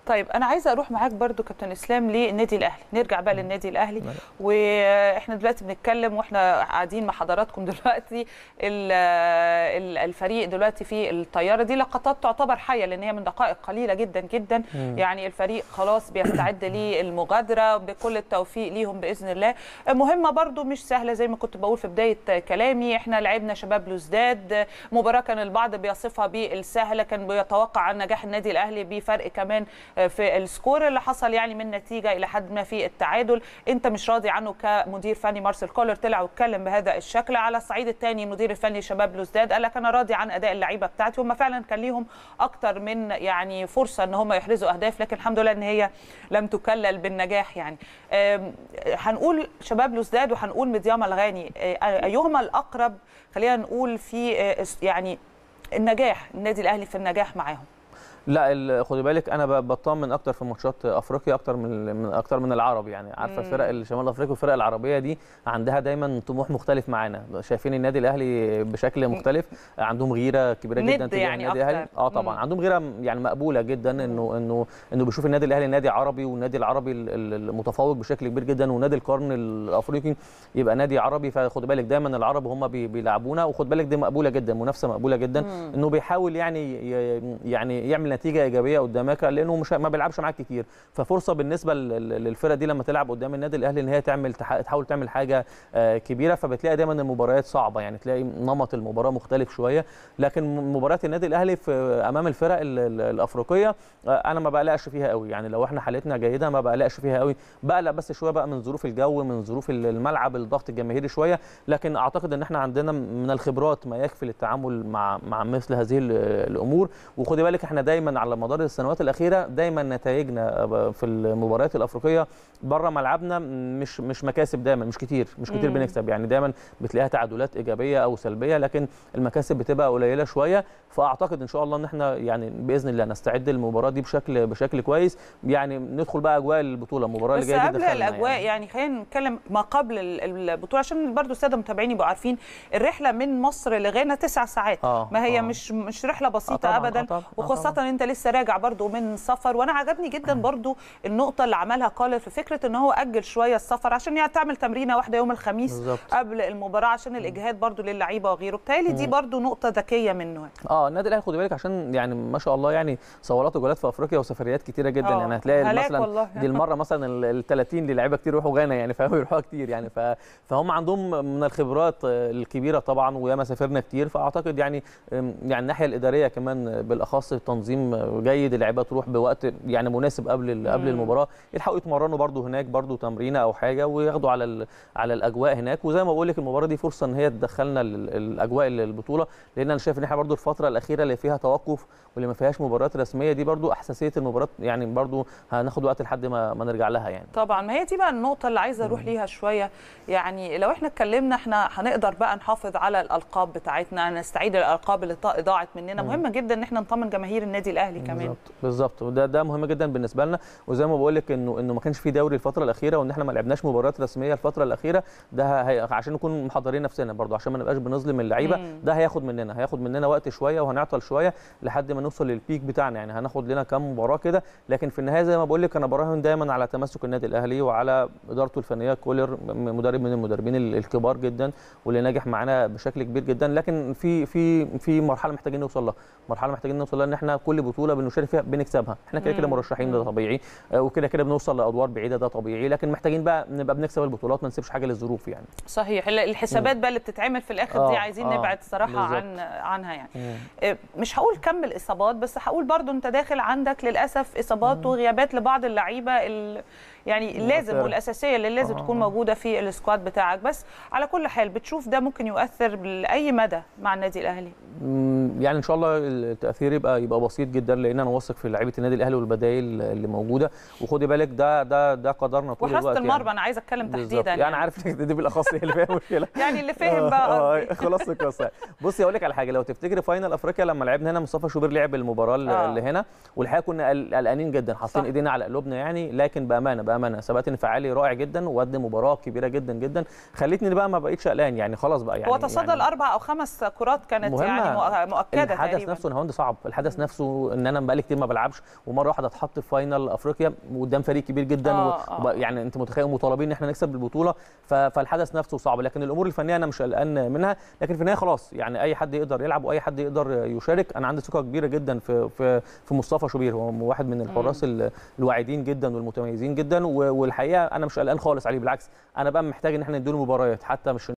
طيب انا عايزه اروح معاك برضو كابتن اسلام للنادي الاهلي نرجع بقى للنادي الاهلي واحنا دلوقتي بنتكلم واحنا قاعدين مع حضراتكم دلوقتي الفريق دلوقتي في الطياره دي لقطات تعتبر حيه لان هي من دقائق قليله جدا جدا مم. يعني الفريق خلاص بيستعد للمغادره بكل التوفيق ليهم باذن الله مهمه برضو مش سهله زي ما كنت بقول في بدايه كلامي احنا لعبنا شباب لوزداد مباراه كان البعض بيصفها بالسهله كان بيتوقع عن نجاح النادي الاهلي بفرق كمان في السكور اللي حصل يعني من نتيجه الى حد ما في التعادل انت مش راضي عنه كمدير فني مارسيل كولر طلع واتكلم بهذا الشكل على الصعيد الثاني مدير الفني شباب لوزداد قال لك انا راضي عن اداء اللعيبه بتاعتي هم فعلا كان ليهم اكتر من يعني فرصه ان هم يحرزوا اهداف لكن الحمد لله ان هي لم تكلل بالنجاح يعني هنقول شباب لوزداد وهنقول مديام الغاني ايهما الاقرب خلينا نقول في يعني النجاح النادي الاهلي في النجاح معاهم لا خدي بالك انا بطمن اكتر في ماتشات افريقيا اكتر من من اكتر من العرب يعني عارفه الفرق الشمال افريقيا والفرق العربيه دي عندها دايما طموح مختلف معانا شايفين النادي الاهلي بشكل مختلف عندهم غيره كبيره جدا تجاه يعني النادي الاهلي اه طبعا مم. عندهم غيره يعني مقبوله جدا انه انه انه بيشوف النادي الاهلي نادي عربي والنادي العربي المتفوق بشكل كبير جدا ونادي القرن الافريقي يبقى نادي عربي فخد بالك دايما العرب هم بيلعبونا وخد بالك دي مقبوله جدا منافسه مقبوله جدا مم. انه بيحاول يعني يعني يعمل نتيجه ايجابيه قدامك لانه مش ما بيلعبش معاك كتير ففرصه بالنسبه للفرقه دي لما تلعب قدام النادي الاهلي ان هي تعمل تحاول تعمل حاجه كبيره فبتلاقي دايما المباريات صعبه يعني تلاقي نمط المباراه مختلف شويه لكن مباريات النادي الاهلي في امام الفرق الافريقيه انا ما بقلقش فيها قوي يعني لو احنا حالتنا جيده ما بقلقش فيها قوي بقلق بس شويه بقى من ظروف الجو من ظروف الملعب الضغط الجماهيري شويه لكن اعتقد ان احنا عندنا من الخبرات ما يكفي للتعامل مع مع مثل هذه الامور وخدي بالك احنا دايما على مدار السنوات الاخيره دايما نتائجنا في المباريات الافريقيه بره ملعبنا مش مش مكاسب دايما مش كتير مش كتير مم. بنكسب يعني دايما بتلاقيها تعادلات ايجابيه او سلبيه لكن المكاسب بتبقى قليله شويه فاعتقد ان شاء الله ان احنا يعني باذن الله نستعد للمباراه دي بشكل بشكل كويس يعني ندخل بقى اجواء البطوله المباراه اللي جايه دي قبل الاجواء يعني, يعني خلينا نتكلم ما قبل البطوله عشان برضو الساده المتابعين يبقوا عارفين الرحله من مصر لغانا تسع ساعات آه ما هي آه مش مش رحله بسيطه آه طبعًا ابدا آه طبعًا وخاصه طبعًا انت لسه راجع برضو من سفر وانا عجبني جدا برضو النقطه اللي عملها كولر في فكره ان هو اجل شويه السفر عشان يعني تعمل تمرينه واحده يوم الخميس بالزبط. قبل المباراه عشان الاجهاد برضو للعيبه وغيره بالتالي دي برضو نقطه ذكيه منه اه النادي الاهلي خد بالك عشان يعني ما شاء الله يعني صولات وجولات في افريقيا وسفريات كتيره جدا آه، يعني هتلاقي هلاك مثلا والله. دي المره مثلا ال 30 اللي لعيبه كتير يروحوا غانا يعني فهو يروحوها كتير يعني ف- فهم عندهم من الخبرات الكبيره طبعا وياما سافرنا كتير فاعتقد يعني يعني الناحيه الاداريه كمان بالاخص التنظيم جيد اللعيبه تروح بوقت يعني مناسب قبل ال- قبل مم. المباراه يلحقوا يتمرنوا برده هناك برده تمرينه او حاجه وياخدوا على ال- على الاجواء هناك وزي ما بقول لك المباراه دي فرصه ان هي تدخلنا ال- الاجواء البطوله لان انا شايف ان احنا برده الفتره الاخيره اللي فيها توقف واللي ما فيهاش مباريات رسميه دي برده احساسيه المباراه يعني برده هناخد وقت لحد ما, ما نرجع لها يعني طبعا ما هي دي بقى النقطة اللي عايزة أروح ليها شوية يعني لو احنا اتكلمنا احنا هنقدر بقى نحافظ على الألقاب بتاعتنا نستعيد الألقاب اللي طا- ضاعت مننا مم. مهمة جدا ان احنا نطمن جماهير النادي الأهلي كمان بالظبط بالظبط وده ده مهم جدا بالنسبه لنا وزي ما بقول لك انه انه ما كانش في دوري الفتره الاخيره وان احنا ما لعبناش مباريات رسميه الفتره الاخيره ده هي عشان نكون محضرين نفسنا برضو عشان ما نبقاش بنظلم اللعيبه مم. ده هياخد مننا هياخد مننا وقت شويه وهنعطل شويه لحد ما نوصل للبيك بتاعنا يعني هناخد لنا كام مباراه كده لكن في النهايه زي ما بقول لك انا براهن دايما على تمسك النادي الاهلي وعلى ادارته الفنيه كولر م- مدرب من المدربين ال- الكبار جدا واللي ناجح معانا بشكل كبير جدا لكن في في في مرحله محتاجين نوصل لها مرحله محتاجين نوصل لها ان احنا كل بطوله بنشارك فيها بنكسبها احنا كده كده مم. مرشحين ده مم. طبيعي آه، وكده كده بنوصل لادوار بعيده ده طبيعي لكن محتاجين بقى نبقى بنكسب البطولات ما نسيبش حاجه للظروف يعني صحيح ال- الحسابات بقى اللي بتتعمل في الآخر دي آه، عايزين آه، نبعد صراحة بالظبط. عن عنها يعني آه، مش هقول كم الإصابات بس هقول برضو أنت داخل عندك للأسف إصابات وغيابات لبعض اللعيبة ال- يعني اللازم مؤثرة. والأساسية اللي لازم آه. تكون موجودة في السكواد بتاعك بس على كل حال بتشوف ده ممكن يؤثر لأي مدى مع النادي الأهلي مم، يعني ان شاء الله التاثير يبقى يبقى بسيط جدا لان انا واثق في لعيبه النادي الاهلي والبدائل اللي موجوده وخدي بالك ده ده ده قدرنا طول الوقت وحراسة المرمى يعني. أنا عايزة أتكلم بالظبط. تحديدا يعني عارف إنك دي بالاخص هي اللي فيها مشكله يعني اللي فهم آه، بقى آه، قصدي. خلاص القصه بصي اقول لك على حاجه لو تفتكري فاينل افريقيا لما لعبنا هنا مصطفى شوبير لعب المباراه اللي- آه. اللي هنا والحقيقه كنا قل- قلقانين جدا حاطين صح. ايدينا على قلوبنا يعني لكن بامانه بامانه ثبات انفعالي رائع جدا وقدم مباراه كبيره جدا جدا خلتني بقى ما بقيتش قلقان يعني خلاص بقى يعني هو تصدى يعني الاربع او خمس كرات كانت مهمة. يعني مؤ- مؤكده الحدث تقريبا نفسه نهاوند صعب الحدث نفسه انه ان انا بقالي كتير ما بلعبش ومره واحده اتحط في فاينل افريقيا قدام فريق كبير جدا آه، و... آه. وب- يعني انت متخيل مطالبين ان احنا نكسب البطوله ف... فالحدث نفسه صعب لكن الامور الفنيه انا مش قلقان منها لكن في النهايه خلاص يعني اي حد يقدر يلعب واي حد يقدر يشارك انا عندي ثقه كبيره جدا في في في مصطفى شوبير هو واحد من الحراس ال- الواعدين جدا والمتميزين جدا و- والحقيقه انا مش قلقان خالص عليه بالعكس انا بقى محتاج ان احنا نديله مباريات حتى مش